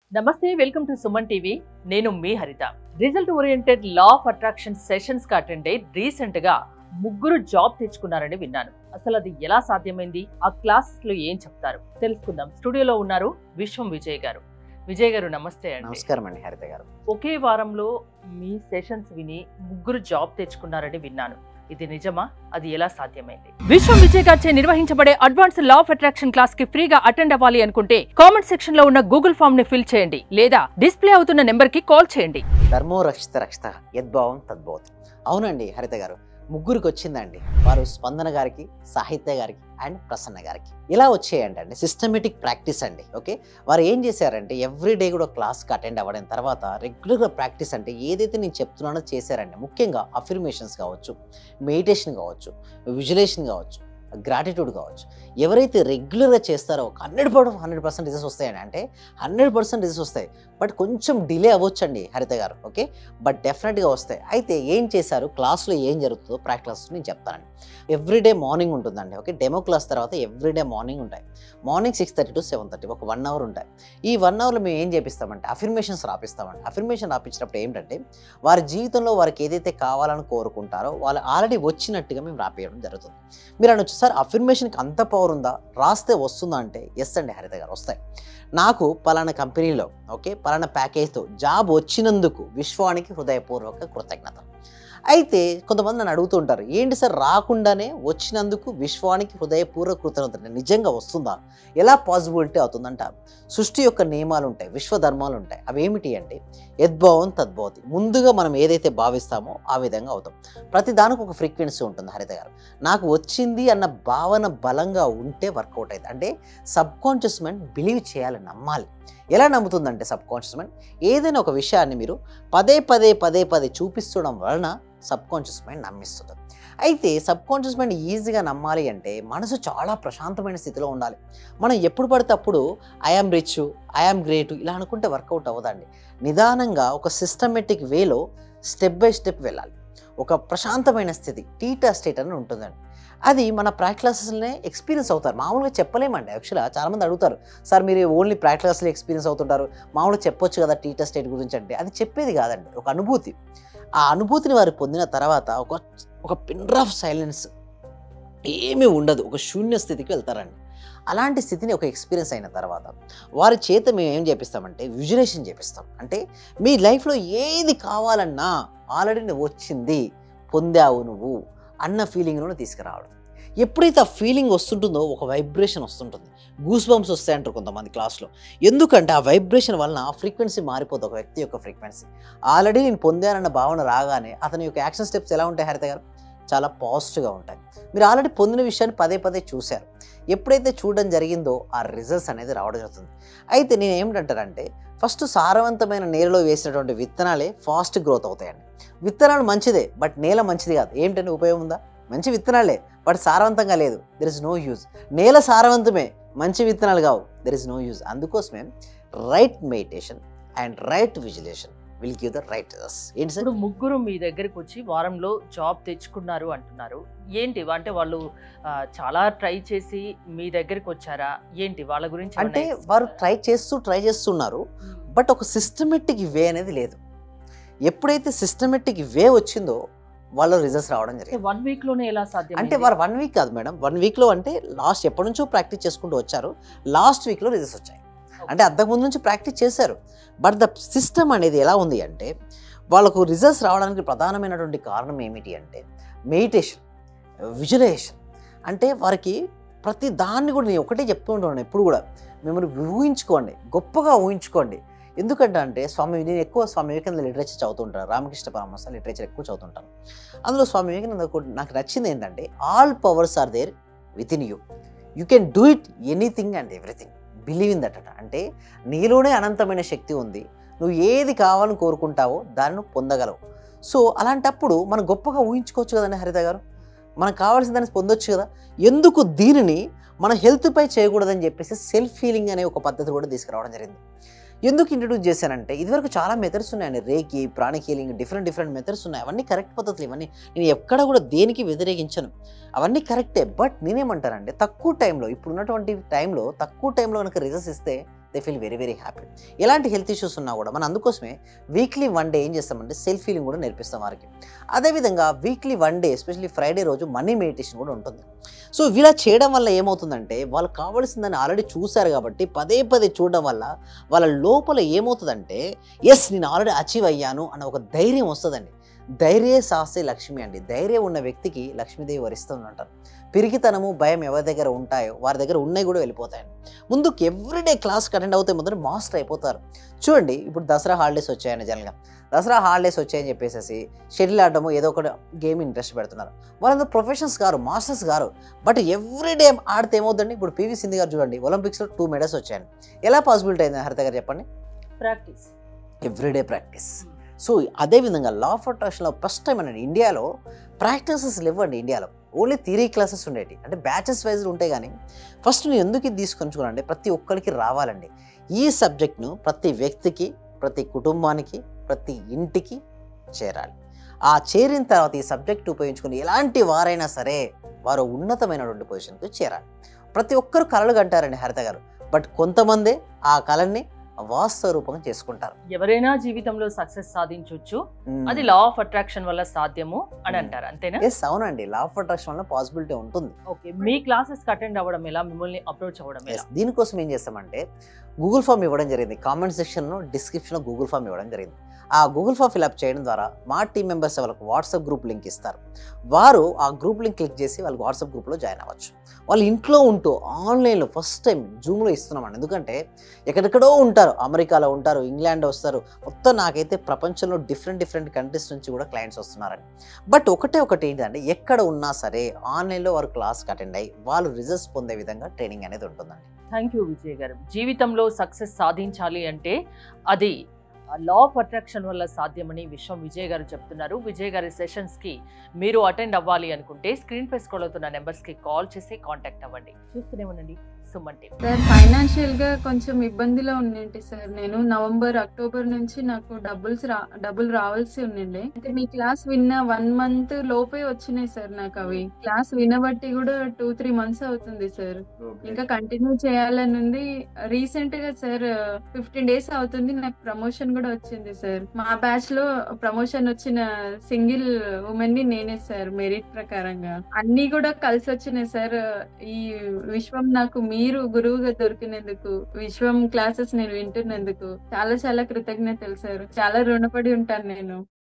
నమస్తే welcome to Suman TV నేను మీ Haritha result oriented law of attraction sessions కి అటెండ్ అయి రీసెంట్ గా ముగ్గురు జాబ్ తెచ్చుకున్నారని విన్నాను అసలు అది ఎలా సాధ్యమైంది ఆ క్లాసెస్ లో ఏం చెప్తారు తెలుసుకుందాం స్టూడియోలో ఉన్నారు విశ్వం విజయ్ గారు విజయ్ గారు నమస్తే అండి నమస్కారం అండి హరిత గారు ఒకే వారంలో మీ సెషన్స్ విని ముగ్గురు జాబ్ తెచ్చుకున్నారని విన్నాను ఇది నిజమా అది ఎలా సాధ్యమైంది విశ్వం విజయ్ గారిచే నిర్వహించబడే advance law of attraction class కి ఫ్రీగా అటెండ్ అవ్వాలి అనుకుంటే కామెంట్ సెక్షన్ లో ఉన్న గూగుల్ ఫామ్ ని ఫిల్ చేయండి లేదా డిస్ప్లే అవుతున్న నెంబర్ కి కాల్ చేయండి ధర్మో రక్షిత రక్షిత యద్భావం తద్భవతి అవునండి హరిత గారు ముగ్గురికి వచ్చిందండి వారు స్పందన గారికి సాహిత్య గారికి అండ్ ప్రసన్న గారికి ఇలా వచ్చేయండి అండి సిస్టమేటిక్ ప్రాక్టీస్ అండి ఓకే వారు ఏం చేశారంటే ఎవ్రీ డే కూడా క్లాస్కి అటెండ్ అవ్వడం తర్వాత రెగ్యులర్గా ప్రాక్టీస్ అంటే ఏదైతే నేను చెప్తున్నానో చేశారండి ముఖ్యంగా అఫర్మేషన్స్ కావచ్చు మెడిటేషన్ కావచ్చు విజులేషన్ కావచ్చు గ్రాటిట్యూడ్ కావచ్చు ఎవరైతే రెగ్యులర్గా చేస్తారో hundred percent hundred percent results వస్తాయండి అంటే హండ్రెడ్ పర్సెంట్ రిజల్ట్స్ వస్తాయి బట్ కొంచెం డిలే అవ్వచ్చండి హరిత గారు ఓకే బట్ డెఫినెట్గా వస్తాయి అయితే ఏం చేశారు క్లాస్లో ఏం జరుగుతుందో ప్రాక్టీస్ నేను చెప్తానండి ఎవ్రీడే మార్నింగ్ ఉంటుందండి ఓకే డెమో క్లాస్ తర్వాత ఎవ్రీడే మార్నింగ్ ఉంటాయి morning six thirty to seven thirty ఒక వన్ అవర్ ఉంటాయి ఈ వన్ అవర్లో మేము ఏం చేపిస్తామంటే అఫర్మేషన్స్ రాపిస్తామండి అఫర్మేషన్ రాపించినప్పుడు ఏంటంటే వారి జీవితంలో వారికి ఏదైతే కావాలని కోరుకుంటారో వాళ్ళు ఆల్రెడీ వచ్చినట్టుగా మేము రాపియడం జరుగుతుంది మీరు అనొచ్చు సార్ అఫర్మేషన్కి అంత పవర్ ఉందా రాస్తే వస్తుందా అంటే ఎస్ అండి హరిత గారు వస్తాయి నాకు పలానా కంపెనీలో ఓకే పలానా ప్యాకేజ్తో జాబ్ వచ్చినందుకు విశ్వానికి హృదయపూర్వక కృతజ్ఞత అయితే కొంతమంది నన్ను అడుగుతుంటారు ఏంటి సార్ రాకుండానే వచ్చినందుకు విశ్వానికి హృదయపూర్వక కృతజ్ఞత నిజంగా వస్తుందా ఎలా పాసిబిలిటీ అవుతుందంటారు సృష్టి యొక్క నియమాలు ఉంటాయి విశ్వధర్మాలు ఉంటాయి అవి ఏమిటి అంటే యద్భావం తద్భవతి ముందుగా మనం ఏదైతే భావిస్తామో ఆ విధంగా అవుతాం ప్రతి దానికి ఒక ఫ్రీక్వెన్సీ ఉంటుంది హరిత గారు నాకు వచ్చింది అన్న భావన బలంగా ఉంటే వర్కౌట్ అవుతుంది అంటే సబ్ కాన్షియస్ మైండ్ బిలీవ్ చేయాలి నమ్మాలి ఎలా నమ్ముతుందంటే సబ్ కాన్షియస్ మైండ్ ఏదైనా ఒక విషయాన్ని మీరు పదే పదే పదే పదే చూపిస్తడం వలన సబ్ కాన్షియస్ మైండ్ నమ్మిస్తుంది అయితే సబ్ కాన్షియస్ మైండ్ ఈజీగా నమ్మాలి అంటే మనసు చాలా ప్రశాంతమైన స్థితిలో ఉండాలి మనం ఎప్పుడు పడితే అప్పుడు ఐఆమ్ రిచ్ ఐఆమ్ గ్రేట్ ఇలా అనుకుంటే వర్కౌట్ అవ్వదండి నిదానంగా ఒక సిస్టమేటిక్ వేలో స్టెప్ బై స్టెప్ వెళ్ళాలి ఒక ప్రశాంతమైన స్థితి టీటా స్టేట్ అని ఉంటుందండి అది మన ప్రాక్టీసెస్లోనే ఎక్స్పీరియన్స్ అవుతారు మామూలుగా చెప్పలేమండి యాక్చువల్గా చాలామంది అడుగుతారు సార్ మీరు ఓన్లీ ప్రాక్టీస్లో ఎక్స్పీరియన్స్ అవుతుంటారు మామూలుగా చెప్పొచ్చు కదా టీటా స్టేట్ గురించి అంటే అది చెప్పేది కాదండి ఒక అనుభూతి ఆ అనుభూతిని వారు పొందిన తర్వాత ఒక ఒక పిన్ ఆఫ్ సైలెన్స్ ఏమీ ఉండదు ఒక శూన్య స్థితికి వెళ్తారండి అలాంటి స్థితిని ఒక ఎక్స్పీరియన్స్ అయిన తర్వాత వారి చేత మేము ఏం చేపిస్తామంటే విజులేషన్ చేపిస్తాం అంటే మీ లైఫ్లో ఏది కావాలన్నా ఆల్రెడీ నువ్వు వచ్చింది పొందావు నువ్వు అన్న ఫీలింగ్ను తీసుకురావడం ఎప్పుడైతే ఆ ఫీలింగ్ వస్తుంటుందో ఒక వైబ్రేషన్ వస్తుంటుంది గూస్ బంప్స్ వస్తాయంటారు కొంతమంది క్లాస్లో ఎందుకంటే ఆ వైబ్రేషన్ వలన ఆ ఫ్రీక్వెన్సీ మారిపోతుంది ఒక వ్యక్తి యొక్క ఫ్రీక్వెన్సీ ఆల్రెడీ నేను పొందానన్న భావన రాగానే అతని యొక్క యాక్షన్ స్టెప్స్ ఎలా ఉంటాయి హరిత గారు చాలా పాజిటివ్గా ఉంటాయి మీరు ఆల్రెడీ పొందిన విషయాన్ని పదే పదే చూశారు ఎప్పుడైతే చూడడం జరిగిందో ఆ రిజల్ట్స్ అనేది రావడం జరుగుతుంది అయితే నేను ఏమిటంటానంటే ఫస్ట్ సారవంతమైన నేలలో వేసినటువంటి విత్తనాలే ఫాస్ట్ గ్రోత్ అవుతాయండి విత్తనాలు మంచిదే బట్ నేల మంచిది కాదు ఏమిటని ఉపయోగం ఉందా మంచి విత్తనాలే బట్ సారవంతంగా లేదు దెర్ ఇస్ నో యూజ్ నేల సారవంతమే మంచి విత్తనాలు కావు దెర్ ఇస్ నో యూజ్ అందుకోసమే right meditation and right visualisation will give the right ఏంటి సార్ ఇప్పుడు ముగ్గురు మీ దగ్గరికి వచ్చి వారంలో జాబ్ తెచ్చుకున్నారు అంటున్నారు ఏంటి అంటే వాళ్ళు ఆ, చాలా ట్రై చేసి మీ దగ్గరికి వచ్చారా ఏంటి వాళ్ళ గురించి అంటే ఏమన్నా వారు ట్రై చేస్తూ ట్రై చేస్తున్నారు బట్ ఒక సిస్టమేటిక్ వే అనేది లేదు ఎప్పుడైతే సిస్టమేటిక్ వే వచ్చిందో వాళ్ళ రిజల్ట్స్ రావడం జరిగింది వన్ వీక్ లోనే ఎలా సాధ్యం అంటే వారు వన్ వీక్ కాదు మేడం వన్ వీక్లో అంటే లాస్ట్ ఎప్పటి నుంచో ప్రాక్టీస్ చేసుకుంటూ వచ్చారు లాస్ట్ వీక్లో రిజల్ట్స్ వచ్చాయి అంటే అంతకుముందు నుంచి ప్రాక్టీస్ చేశారు బట్ ద సిస్టమ్ అనేది ఎలా ఉంది అంటే వాళ్ళకు రిజల్ట్స్ రావడానికి ప్రధానమైనటువంటి కారణం ఏమిటి అంటే మెడిటేషన్ విజువలైజేషన్ అంటే వారికి ప్రతి దాన్ని కూడా నేను ఒకటే చెప్తూ ఉంటాను ఎప్పుడు కూడా మిమ్మల్ని ఊహించుకోండి గొప్పగా ఊహించుకోండి ఎందుకంటే అంటే స్వామి నేను ఎక్కువ స్వామి వివేకానంద లిటరేచర్ చదువుతుంటాను రామకృష్ణ పరమహంస లిటరేచర్ ఎక్కువ చదువుతుంటాను అందులో స్వామి వివేకానంద ఒకటి నాకు నచ్చింది ఏంటంటే all powers are there within you you can do it anything and everything believe in that అంటే నీలోనే అనంతమైన శక్తి ఉంది నువ్వు ఏది కావాలని కోరుకుంటావో దాన్ని నువ్వు పొందగలవు సో అలాంటప్పుడు మనం గొప్పగా ఊహించుకోవచ్చు కదండి హరిత గారు మనకు కావాల్సిన దాన్ని పొందొచ్చు కదా ఎందుకు దీనిని మన హెల్త్పై చేయకూడదని చెప్పేసి సెల్ఫ్ ఫీలింగ్ అనే ఒక పద్ధతి కూడా తీసుకురావడం జరిగింది ఎందుకు ఇంట్రడ్యూస్ చేశానంటే ఇదివరకు చాలా మెథడ్స్ ఉన్నాయండి reiki pranic healing different different methods ఉన్నాయి అవన్నీ కరెక్ట్ పద్ధతులు ఇవన్నీ నేను ఎక్కడ కూడా దేనికి వ్యతిరేకించను అవన్నీ కరెక్టే బట్ నేనేమంటానంటే తక్కువ టైంలో ఇప్పుడు ఉన్నటువంటి టైంలో తక్కువ టైంలో కనుక రిజల్ట్స్ ఇస్తే they feel very very happy ఎలాంటి హెల్త్ ఇష్యూస్ ఉన్నా కూడా మనం అందుకోసమే వీక్లీ వన్ డే ఏం చేస్తామంటే సెల్ఫ్ ఫీలింగ్ కూడా నేర్పిస్తాం వారికి అదేవిధంగా weekly one day especially Friday రోజు మనీ మెడిటేషన్ కూడా ఉంటుంది సో ఇలా చేయడం వల్ల ఏమవుతుందంటే వాళ్ళు కావాల్సిందని ఆల్రెడీ చూశారు కాబట్టి పదే పదే చూడడం వల్ల వాళ్ళ లోపల ఏమవుతుందంటే ఎస్ నేను ఆల్రెడీ అచీవ్ అయ్యాను అన్న ఒక ధైర్యం వస్తుందండి ధైర్య సాహసే లక్ష్మి అండి ధైర్యం ఉన్న వ్యక్తికి లక్ష్మీదేవి వరిస్తుంది అంటారు పిరికితనము భయం ఎవరి దగ్గర ఉంటాయో వారి దగ్గర ఉన్నాయి కూడా వెళ్ళిపోతాయండి ముందుకు ఎవ్రీడే క్లాస్కి అటెండ్ అవుతే ముందర మాస్టర్ అయిపోతారు చూడండి ఇప్పుడు దసరా హాలిడేస్ వచ్చాయని జనరల్గా దసరా హాలిడేస్ వచ్చాయని చెప్పేసి షటిల్ ఆడడము ఏదో ఒక గేమ్ ఇంట్రెస్ట్ పెడుతున్నారు వాళ్ళందరూ ప్రొఫెషనల్స్ గారు మాస్టర్స్ గారు బట్ ఎవ్రీడే ఆడితే ఏమవుతుందండి ఇప్పుడు పివి సింధు గారు చూడండి ఒలింపిక్స్లో టూ మెడల్స్ వచ్చాయండి ఎలా పాసిబిలిటీ అయింది హరిత గారు చెప్పండి ప్రాక్టీస్ ఎవ్రీడే ప్రాక్టీస్ సో అదేవిధంగా లా ఆఫ్ అట్రాక్షన్లో ఫస్ట్ టైం అండి ఇండియాలో ప్రాక్టీసెస్ లేవండి ఇండియాలో ఓన్లీ థియరీ క్లాసెస్ ఉండేవి అంటే బ్యాచెస్ వైజ్ ఉంటాయి కానీ ఫస్ట్ నేను ఎందుకు ఇది తీసుకొని ప్రతి ఒక్కరికి రావాలండి ఈ సబ్జెక్ట్ను ప్రతి వ్యక్తికి ప్రతి కుటుంబానికి ప్రతి ఇంటికి చేరాలి ఆ చేరిన తర్వాత ఈ సబ్జెక్ట్ ఉపయోగించుకుని ఎలాంటి వారైనా సరే వారు ఉన్నతమైనటువంటి పొజిషన్కి చేరాలి ప్రతి ఒక్కరు కళలు కంటారండి హరిత గారు బట్ కొంతమందే ఆ కళని వాస్తవ రూపంగా చేసుకుంటారు ఎవరైనా జీవితంలో సక్సెస్ సాధించవచ్చు అది లా ఆఫ్ అట్రాక్షన్ వల్ల సాధ్యము అని అంటారు అంతేనా ఎస్ అవునండి లా ఆఫ్ అట్రాక్షన్ వల్ల పాసిబిలిటీ ఉంటుంది ఓకే మీ క్లాసెస్ అటెండ్ అవ్వడం ఎలా మిమ్మల్ని అప్రోచ్ అవ్వడం ఎలా ఎస్ దీనికోసం ఏం చేస్తామంటే గూగుల్ ఫామ్ ఇవ్వడం జరిగింది కామెంట్ సెక్షన్లో డిస్క్రిప్షన్లో గూగుల్ ఫామ్ ఇవ్వడం జరిగింది ఆ గూగుల్ ఫామ్ ఫిల్అప్ చేయడం ద్వారా మా టీం మెంబర్స్ వాళ్ళకి వాట్సాప్ గ్రూప్ లింక్ ఇస్తారు వారు ఆ గ్రూప్ లింక్ క్లిక్ చేసి వాళ్ళకి వాట్సాప్ గ్రూప్లో జాయిన్ అవ్వచ్చు వాళ్ళు ఇంట్లో ఉంటూ ఆన్లైన్లో ఫస్ట్ టైం జూమ్లో ఇస్తున్నామండి ఎందుకంటే ఎక్కడెక్కడో ఉంటారు అమెరికాలో ఉంటారు ఇంగ్లాండ్ వస్తారు మొత్తం నాకైతే ప్రపంచంలో డిఫరెంట్ డిఫరెంట్ కంట్రీస్ నుంచి కూడా క్లయింట్స్ వస్తున్నారండి బట్ ఒకటే ఒకటి ఏంటంటే ఎక్కడ ఉన్నా సరే ఆన్లైన్లో వారు క్లాస్కి అటెండ్ అయ్యి వాళ్ళు రిజల్ట్స్ పొందే విధంగా ట్రైనింగ్ అనేది ఉంటుందండి థ్యాంక్ యూ విజయ్ గారు జీవితంలో సక్సెస్ సాధించాలి అంటే అది లా ఆఫ్ అట్రాక్షన్ వల్ల సాధ్యమని విశ్వం విజయ్ గారు చెప్తున్నారు విజయ్ గారి సెషన్స్ కి మీరు అటెండ్ అవ్వాలి అనుకుంటే స్క్రీన్ పై స్క్రోల్ అవుతున్న నెంబర్స్ కి కాల్ చేసి కాంటాక్ట్ అవ్వండి చూస్తూనే ఉండండి సుమన్ టీవీ సార్ ఫైనాన్షియల్ గా కొంచెం ఇబ్బందిలో ఉండింటి సార్ నేను నవంబర్ అక్టోబర్ నుంచి నాకు డబ్బుల్స్ రా డబ్బులు రావాల్సి ఉండిండే అంటే మీ క్లాస్ విన్న వన్ మంత్ లోపే వచ్చినాయి సార్ నాకు అవి క్లాస్ వినబట్టి కూడా టూ త్రీ మంత్స్ అవుతుంది సార్ ఇంకా కంటిన్యూ చేయాలని ఉంది రీసెంట్ గా సార్ ఫిఫ్టీన్ డేస్ అవుతుంది నాకు ప్రమోషన్ కూడా వచ్చింది సార్ మా బ్యాచ్ లో ప్రమోషన్ వచ్చిన సింగిల్ ఉమెన్ ని నేనే సార్ మెరిట్ ప్రకారంగా అన్ని కూడా కలిసి వచ్చినాయి సార్ ఈ విశ్వం నాకు మీరు గురువుగా దొరికినందుకు విశ్వం క్లాసెస్ నేను వింటున్నందుకు చాలా చాలా కృతజ్ఞతలు సార్ చాలా రుణపడి ఉంటాను నేను